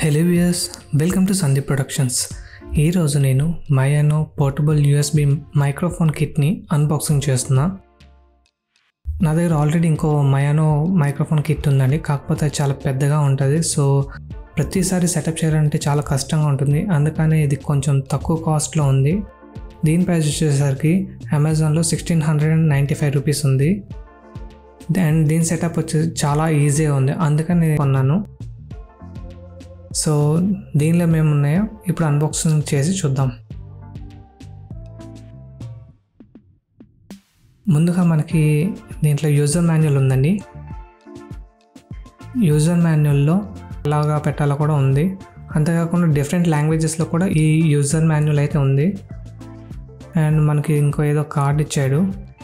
hello viewers welcome to Sandeep productions ఈరోజు నేను Maono portable USB microphone కిట్ని అన్బాక్సింగ్ చేస్తున్నా నా దగ్గర ఆల్రెడీ ఇంకో మయానో మైక్రోఫోన్ కిట్ ఉందండి కాకపోతే అది చాలా పెద్దగా ఉంటుంది సో ప్రతిసారి సెటప్ చేయాలంటే చాలా కష్టంగా ఉంటుంది అందుకని ఇది కొంచెం తక్కువ కాస్ట్లో ఉంది దీని ప్రైస్ వచ్చేసరికి అమెజాన్లో sixteen hundred and ninety five rupees ఉంది అండ్ దీని సెటప్ వచ్చేసి చాలా ఈజీగా ఉంది అందుకని నేను కొన్నాను సో దీనిలో మేము ఉన్నాయో ఇప్పుడు అన్బాక్సింగ్ చేసి చూద్దాం ముందుగా మనకి దీంట్లో యూజర్ మాన్యువల్ ఉందండి యూజర్ మాన్యువల్లో ఎలాగా పెట్టాలో కూడా ఉంది అంతేకాకుండా డిఫరెంట్ లాంగ్వేజెస్లో కూడా ఈ యూజర్ మాన్యువల్ అయితే ఉంది అండ్ మనకి ఇంకో ఏదో కార్డ్ ఇచ్చాడు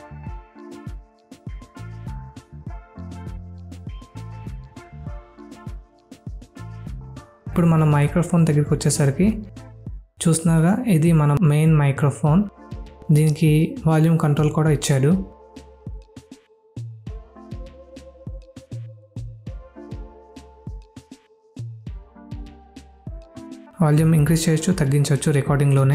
ఇప్పుడు మన మైక్రోఫోన్ దగ్గరికి వచ్చేసరికి చూస్తున్నాగా ఇది మన మెయిన్ మైక్రోఫోన్ దీనికి వాల్యూమ్ కంట్రోల్ కూడా ఇచ్చాడు వాల్యూమ్ ఇంక్రీజ్ చేయొచ్చు తగ్గించవచ్చు రికార్డింగ్లోనే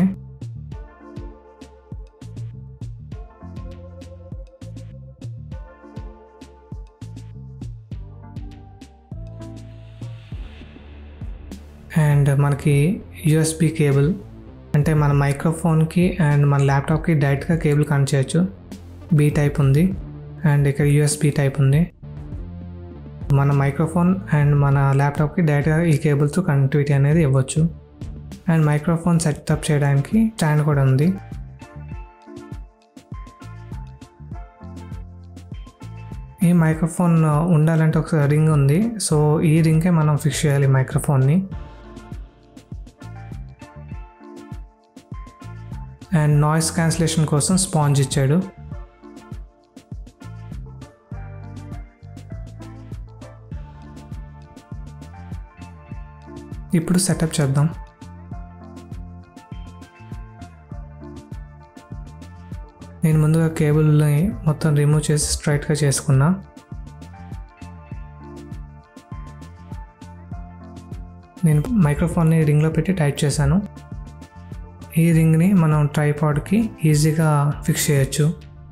అండ్ మనకి యూఎస్బి కేబుల్ అంటే మన మైక్రోఫోన్కి అండ్ మన ల్యాప్టాప్కి డైరెక్ట్గా కేబుల్ కనెక్ట్ చేయొచ్చు బీ టైప్ ఉంది అండ్ ఇక్కడ యూఎస్బి టైప్ ఉంది మన మైక్రోఫోన్ అండ్ మన ల్యాప్టాప్కి డైరెక్ట్గా ఈ కేబుల్తో కనెక్టివిటీ అనేది ఇవ్వచ్చు అండ్ మైక్రోఫోన్ సెటప్ చేయడానికి స్టాండ్ కూడా ఉంది ఈ మైక్రోఫోన్ ఉండాలంటే ఒక రింగ్ ఉంది సో ఈ రింగే మనం ఫిక్స్ చేయాలి మైక్రోఫోన్ని అండ్ నాయిస్ క్యాన్సిలేషన్ కోసం స్పాంజ్ ఇచ్చాడు ఇప్పుడు సెటప్ చేద్దాం నేను ముందుగా కేబుల్ని మొత్తం రిమూవ్ చేసి స్ట్రైట్గా చేసుకున్నా నేను మైక్రోఫోన్ని రింగ్లో పెట్టి టైప్ చేశాను ఈ రింగ్ని మనం ట్రైపాడ్కి ఈజీగా ఫిక్స్ చేయొచ్చు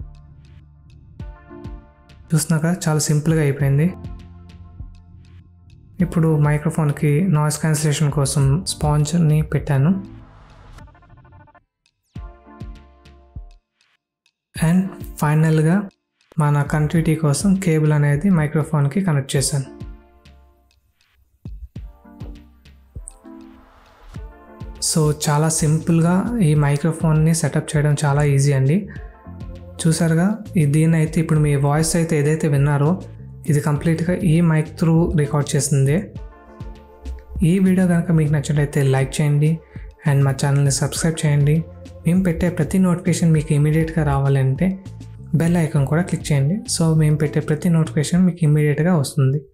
చూసినాక చాలా సింపుల్గా అయిపోయింది ఇప్పుడు మైక్రోఫోన్కి నాయిస్ క్యాన్సిలేషన్ కోసం స్పాంజ్ని పెట్టాను అండ్ ఫైనల్గా మన కనెక్టివిటీ కోసం కేబుల్ అనేది మైక్రోఫోన్కి కనెక్ట్ చేశాను సో చాలా సింపుల్గా ఈ మైక్రోఫోన్ని సెటప్ చేయడం చాలా ఈజీ అండి చూసారుగా ఈ దీన్ని అయితే ఇప్పుడు మీ వాయిస్ అయితే ఏదైతే విన్నారో ఇది కంప్లీట్గా ఈ మైక్ త్రూ రికార్డ్ చేసింది ఈ వీడియో కనుక మీకు నచ్చినట్లయితే లైక్ చేయండి అండ్ మా ఛానల్ని సబ్స్క్రైబ్ చేయండి మేము పెట్టే ప్రతి నోటిఫికేషన్ మీకు ఇమీడియట్గా రావాలంటే బెల్ ఐకాన్ కూడా క్లిక్ చేయండి సో మేము పెట్టే ప్రతి నోటిఫికేషన్ మీకు ఇమీడియట్గా వస్తుంది